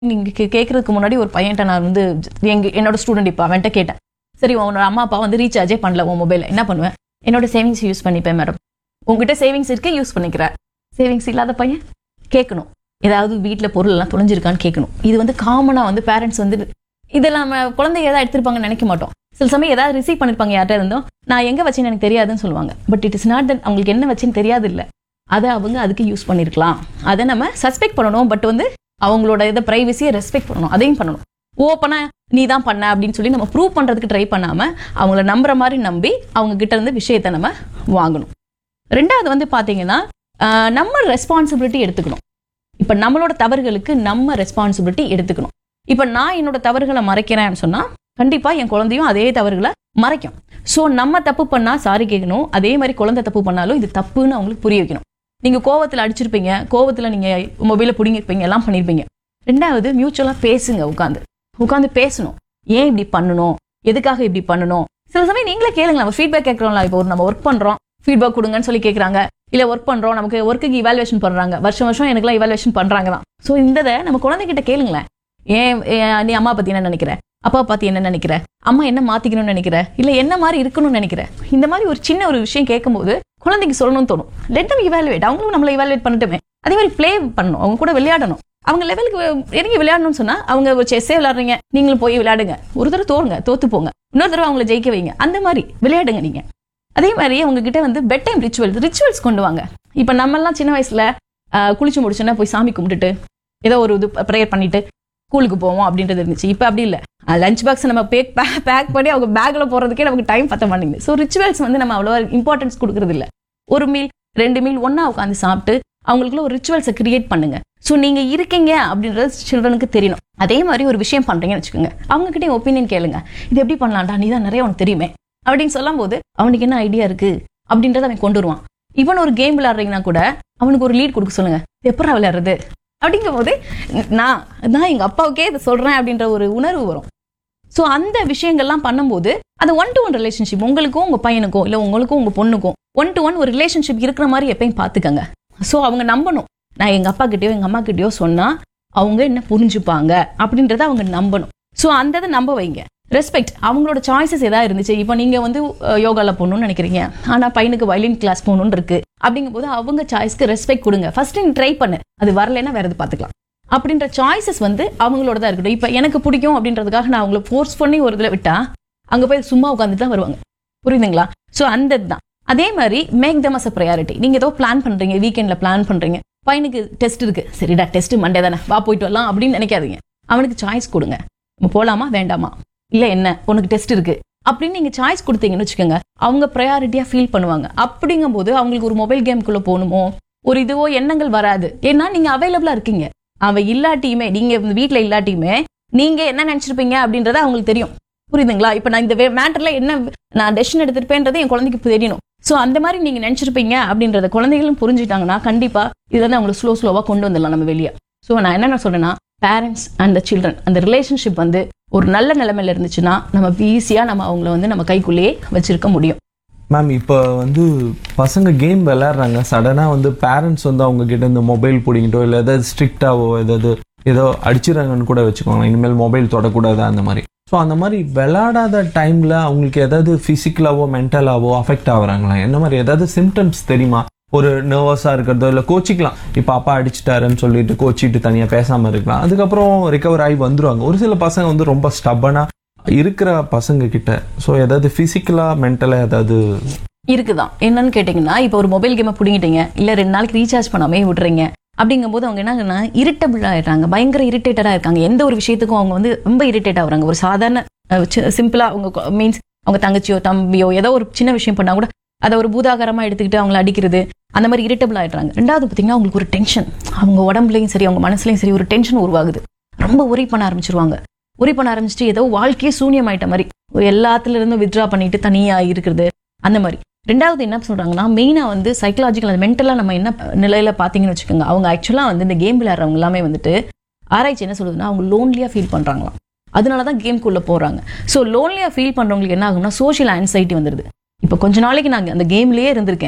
நீங்க கே- கேட்கறதுக்கு முன்னாடி ஒரு பையன்ட்ட நான் வந்து எங்க என்னோட ஸ்டூடெண்ட் இப்போ அவன்கிட்ட கேட்டேன் சரி உன்னோட அம்மா அப்பா வந்து ரீசார்ஜே பண்ணல உன் மொபைல் என்ன பண்ணுவேன் என்னோட சேவிங்ஸ் யூஸ் பண்ணிப்பேன் மேடம் உங்ககிட்ட சேவிங்ஸ் இருக்கு யூஸ் பண்ணிக்கிற சேவிங்ஸ் இல்லாத பையன் கேட்கணும் ஏதாவது வீட்டில் பொருள் எல்லாம் தொலைஞ்சிருக்கான்னு கேட்கணும் இது வந்து காமனாக வந்து பேரண்ட்ஸ் வந்து இதெல்லாம் நம்ம குழந்தைங்க ஏதாவது எடுத்திருப்பாங்கன்னு நினைக்க மாட்டோம் சில சமயம் ஏதாவது ரிசீவ் பண்ணிருப்பாங்க யார்கிட்ட இருந்தோம் நான் எங்க வச்சேன்னு எனக்கு தெரியாதுன்னு சொல்லுவாங்க but it is not that அவங்களுக்கு என்ன வச்சேன்னு தெரியாது இல்லை அதை அவங்க அதுக்கு யூஸ் பண்ணியிருக்கலாம் அதை நம்ம சஸ்பெக்ட் பண்ணணும் பட் வந்து அவங்களோட இதை ப்ரைவசியை ரெஸ்பெக்ட் பண்ணணும் அதையும் பண்ணணும் ஓப்பனா நீ தான் பண்ண அப்படின்னு சொல்லி நம்ம ப்ரூவ் பண்றதுக்கு ட்ரை பண்ணாம அவங்கள நம்புற மாதிரி நம்பி அவங்க கிட்ட இருந்து விஷயத்தை நம்ம வாங்கணும் ரெண்டாவது வந்து பாத்தீங்கன்னா ஆஹ், நம்ம ரெஸ்பான்சிபிலிட்டி எடுத்துக்கணும் இப்போ நம்மளோட தவறுகளுக்கு நம்ம ரெஸ்பான்சிபிலிட்டி எடுத்துக்கணும் இப்போ நான் என்னோட தவறுகளை மறைக்கிறேன்னு சொன்னா கண்டிப்பா என் குழந்தையும் அதே தவறுகளை மறைக்கும் ஸோ நம்ம தப்பு பண்ணா சாரி கேட்கணும் அதே மாதிரி குழந்தை தப்பு பண்ணாலும் இது தப்புன்னு அவங்களுக்கு புரிய வைக்கணும் நீங்க கோவத்துல அடிச்சிருப்பீங்க கோவத்துல நீங்க மொபைலை பிடிங்கிருப்பீங்க எல்லாம் பண்ணிருப்பீங்க ரெண்டாவது மியூச்சுவலா பேசுங்க உட்காந்து உட்காந்து பேசணும் ஏன் இப்படி பண்ணணும் எதுக்காக இப்படி பண்ணணும் சில சமயம் நீங்களே கேளுங்க நம்ம ஃபீட்பேக் கேட்கறோம்ல இப்போ ஒரு நம்ம ஒர்க் பண்றோம் ஃபீட்பேக் கொடுங்கன்னு சொல்லி கேட்குறாங்க இல்ல ஒர்க் பண்றோம் நமக்கு ஒர்க்குக்கு இவாலுவேஷன் பண்றாங்க வருஷம் வருஷம் எனக்குலாம் இவாலுவேஷன் பண்றாங்க தான் ஸோ இந்த இதை நம்ம குழந்தைகிட்ட கேளுங்களேன் ஏன் ஏன் நீ அம்மா பத்தி என்ன நினைக்கிற அப்பா பத்தி என்ன நினைக்கிற அம்மா என்ன மாத்திக்கணும்னு நினைக்கிற இல்ல என்ன மாதிரி இருக்கணும்னு நினைக்கிற இந்த மாதிரி ஒரு சின்ன ஒரு விஷயம் கேட்கும்போது குழந்தைக்கு சொல்லணும்னு தோணும் லெட் தம் இவாலுவேட் அவங்களும் நம்மளை இவாலுவேட் பண்ணட்டுமே அதே மாதிரி ப்ளே பண்ணணும் அவங்க கூட விளையாடணும் அவங்க லெவலுக்கு இறங்கி விளையாடணும்னு சொன்னா அவங்க ஒரு செஸ்ஸே விளையாடுறீங்க நீங்களும் போய் விளையாடுங்க ஒரு தடவை தோறுங்க தோத்து போங்க இன்னொரு தடவை அவங்கள ஜெயிக்க வைங்க அந்த மாதிரி விளையாடுங்க நீங்க அதே மாதிரி அவங்க கிட்ட வந்து பெட் டைம் ரிச்சுவல்ஸ் ரிச்சுவல்ஸ் கொண்டு வாங்க இப்ப நம்ம எல்லாம் சின்ன வயசுல ஆஹ், குளிச்சு முடிச்சோன்னா போய் சாமி கும்பிட்டுட்டு ஏதோ ஒரு இது ப்ரேயர் பண்ணிட்டு ஸ்கூலுக்கு போவோம் அப்படின்றது இருந்துச்சு இப்போ அப்படி இல்லை லஞ்ச் பாக்ஸ் நம்ம பேக் பேக் பண்ணி அவங்க பேக்ல போறதுக்கே நமக்கு டைம் பத்த மாட்டேங்குது ஸோ ரிச்சுவல்ஸ் வந்து நம்ம அவ்வளோ இம்பார்ட்டன்ஸ் கொடுக்கறது இல்ல ஒரு மீல் ரெண்டு மீல் ஒண்ணா உட்காந்து சாப்பிட்டு அவங்களுக்குள்ள ஒரு ரிச்சுவல்ஸை கிரியேட் பண்ணுங்க ஸோ நீங்க இருக்கீங்க அப்படின்றது சில்ட்ரனுக்கு தெரியணும் அதே மாதிரி ஒரு விஷயம் பண்றீங்கன்னு வச்சுக்கோங்க அவங்க கிட்ட ஒப்பீனியன் கேளுங்க இது எப்படி பண்ணலாம்டா நீ தான் நிறைய உனக்கு தெரியுமே அப்படின்னு சொல்லும் போது அவனுக்கு என்ன ஐடியா இருக்கு அப்படின்றத அவன் கொண்டு வருவான் இவன் ஒரு கேம் விளையாடுறீங்கன்னா கூட அவனுக்கு ஒரு லீட் கொடுக்க சொல்லுங்க இது எப்படா விளையாடுறது அப்படிங்கும் போது நான் நான் எங்க அப்பாவுக்கே இதை சொல்றேன் அப்படின்ற ஒரு உணர்வு வரும் ஸோ அந்த விஷயங்கள்லாம் பண்ணும்போது அது ஒன் டு ஒன் ரிலேஷன்ஷிப் உங்களுக்கும் உங்க பையனுக்கும் இல்லை உங்களுக்கும் உங்க பொண்ணுக்கும் ஒன் டு ஒன் ஒரு ரிலேஷன்ஷிப் இருக்கிற மாதிரி எப்பயும் பார்த்துக்கங்க ஸோ அவங்க நம்பணும் நான் எங்க அப்பா கிட்டயோ எங்க அம்மா கிட்டயோ சொன்னா அவங்க என்ன புரிஞ்சுப்பாங்க அப்படின்றத அவங்க நம்பணும் ஸோ அந்த இதை நம்ப வைங்க ரெஸ்பெக்ட் அவங்களோட சாய்ஸஸ் ஏதாவது இருந்துச்சு இப்போ நீங்க வந்து அஹ், யோகால போகணும்னு நினைக்கிறீங்க ஆனா பையனுக்கு வயலின் கிளாஸ் போகணும்னு இருக்கு அப்படிங்கும்போது அவங்க சாய்ஸ்க்கு ரெஸ்பெக்ட் கொடுங்க ஃபர்ஸ்ட் நீங்க ட்ரை பண்ணு அது வரலைன்னா வேற எது பார்த்துக்கலாம் அப்படின்ற சாய்ஸஸ் வந்து அவங்களோட தான் இருக்கட்டும் இப்போ எனக்கு பிடிக்கும் அப்படின்றதுக்காக நான் அவங்கள ஃபோர்ஸ் பண்ணி ஒரு இதில் விட்டா அங்கே போய் சும்மா உட்காந்துட்டு தான் வருவாங்க புரியுதுங்களா ஸோ அந்த இதுதான் அதே மாதிரி make them as a priority நீங்கள் ஏதோ பிளான் பண்ணுறீங்க வீக்கெண்டில் பிளான் பண்ணுறீங்க பையனுக்கு டெஸ்ட் இருக்கு சரிடா டெஸ்ட் மண்டே தானே வா போயிட்டு வரலாம் அப்படின்னு நினைக்காதீங்க அவனுக்கு சாய்ஸ் கொடுங்க நம்ம போகலாமா வேண்டாமா இல்லை என்ன உனக்கு டெஸ்ட் இருக்கு அப்படின்னு நீங்கள் சாய்ஸ் கொடுத்தீங்கன்னு வச்சுக்கோங்க அவங்க ப்ரையாரிட்டியாக ஃபீல் பண்ணுவாங்க அப்படிங்கும்போது அவங்களுக்கு ஒரு மொபைல் கேம்குள்ளே போகணுமோ ஒரு இதுவோ எண்ணங்கள் வராது ஏன்னா நீங்கள் அவைலபிளாக இருக்கீங்க அவன் இல்லாட்டியுமே நீங்க வீட்ல இல்லாட்டியுமே நீங்க என்ன நினைச்சிருப்பீங்க அப்படின்றது அவங்களுக்கு தெரியும் புரியுதுங்களா இப்ப நான் இந்த மேட்டர்ல என்ன நான் டெசிஷன் எடுத்திருப்பேன்றது என் குழந்தைக்கு தெரியணும் சோ அந்த மாதிரி நீங்க நினைச்சிருப்பீங்க அப்படின்றத குழந்தைகளும் புரிஞ்சுட்டாங்கன்னா கண்டிப்பா இதுல இருந்து அவங்களை ஸ்லோ ஸ்லோவா கொண்டு வந்துடலாம் நம்ம வெளியே சோ நான் என்ன சொல்றேன்னா பேரண்ட்ஸ் அண்ட் த சில்ட்ரன் அந்த ரிலேஷன்ஷிப் வந்து ஒரு நல்ல நிலைமையில இருந்துச்சுன்னா நம்ம ஈஸியா நம்ம அவங்கள வந்து நம்ம கைக்குள்ளேயே வச்சிருக்க முடியும் மேம் இப்போ வந்து பசங்க கேம் விளையாடுறாங்க சடனாக வந்து பேரண்ட்ஸ் வந்து அவங்க கிட்ட இந்த மொபைல் பிடிங்கிட்டோ இல்லை ஏதாவது ஸ்ட்ரிக்டாவோ ஏதாவது ஏதோ அடிச்சிடறாங்கன்னு கூட வச்சுக்கோங்க இனிமேல் மொபைல் தொடக்கூடாது அந்த மாதிரி ஸோ அந்த மாதிரி விளையாடாத டைமில் அவங்களுக்கு ஏதாவது ஃபிசிக்கலாவோ மென்டலாவோ அஃபெக்ட் ஆகுறாங்களா என்ன மாதிரி ஏதாவது சிம்டம்ஸ் தெரியுமா ஒரு நர்வஸாக இருக்கிறதோ இல்லை கோச்சிக்கலாம் இப்போ அப்பா அடிச்சிட்டாருன்னு சொல்லிட்டு கோச்சிட்டு தனியாக பேசாமல் இருக்கலாம் அதுக்கப்புறம் ரிகவர் ஆகி வந்துருவாங்க ஒரு சில பசங்க வந்து ரொம்ப ஸ்டப்பனாக இருக்கிற பசங்க கிட்ட ஸோ ஏதாவது ஃபிசிக்கலாக மென்டலாக ஏதாவது இருக்குதான் என்னன்னு கேட்டிங்கன்னா இப்போ ஒரு மொபைல் கேமை பிடிங்கிட்டீங்க இல்லை ரெண்டு நாளைக்கு ரீசார்ஜ் பண்ணாமே விடுறீங்க அப்படிங்கும்போது அவங்க என்ன இரிட்டபிள் ஆயிடுறாங்க பயங்கர இரிட்டேட்டடாக இருக்காங்க எந்த ஒரு விஷயத்துக்கும் அவங்க வந்து ரொம்ப இரிட்டேட் ஆகுறாங்க ஒரு சாதாரண சிம்பிளா அவங்க மீன்ஸ் அவங்க தங்கச்சியோ தம்பியோ ஏதோ ஒரு சின்ன விஷயம் பண்ணா கூட அதை ஒரு பூதாகரமா எடுத்துக்கிட்டு அவங்கள அடிக்கிறது அந்த மாதிரி இரிட்டபிள் ஆயிடுறாங்க ரெண்டாவது பார்த்தீங்கன்னா அவங்களுக்கு ஒரு டென்ஷன் அவங்க உடம்புலையும் சரி அவங்க மனசுலையும் சரி ஒரு டென்ஷன் உருவாகுது ரொம்ப உரி பண்ண ஆரம்பிச்சிருவாங்க உரி பண்ண ஆரம்பிச்சுட்டு ஏதோ வாழ்க்கையே சூன்யமாயிட்ட மாதிரி ஒரு எல்லாத்துல இருந்தும் வித்ட்ரா பண்ணிட்டு தனியா இருக்கிறது அந்த மாதிரி ரெண்டாவது என்ன சொல்றாங்கன்னா மெயினா வந்து சைக்கலாஜிக்கல் அந்த மென்டலா நம்ம என்ன நிலையில பாத்தீங்கன்னு வச்சுக்கோங்க அவங்க ஆக்சுவலா வந்து இந்த கேம் விளையாடுறவங்க எல்லாமே வந்துட்டு ஆராய்ச்சி என்ன சொல்லுதுன்னா அவங்க லோன்லியா ஃபீல் பண்றாங்களாம் அதனால தான் கேம்குள்ள போறாங்க ஸோ லோன்லியா ஃபீல் பண்றவங்களுக்கு என்ன ஆகும்னா சோஷியல் ஆன்சைட்டி வந்துடுது இப்போ கொஞ்ச நாளைக்கு நான் அந்த கேம்லயே இருந்திருக்கேன்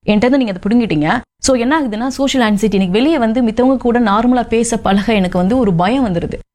என்கிட்ட நீங்க அதை பிடுங்கிட்டீங்க ஸோ என்ன ஆகுதுன்னா சோஷியல் ஆன்சைட்டி எனக்கு வெளியே வந்து மித்தவங்க கூட நார்மலா பேச பழக எனக்கு வந்து ஒரு பயம் வந்துருது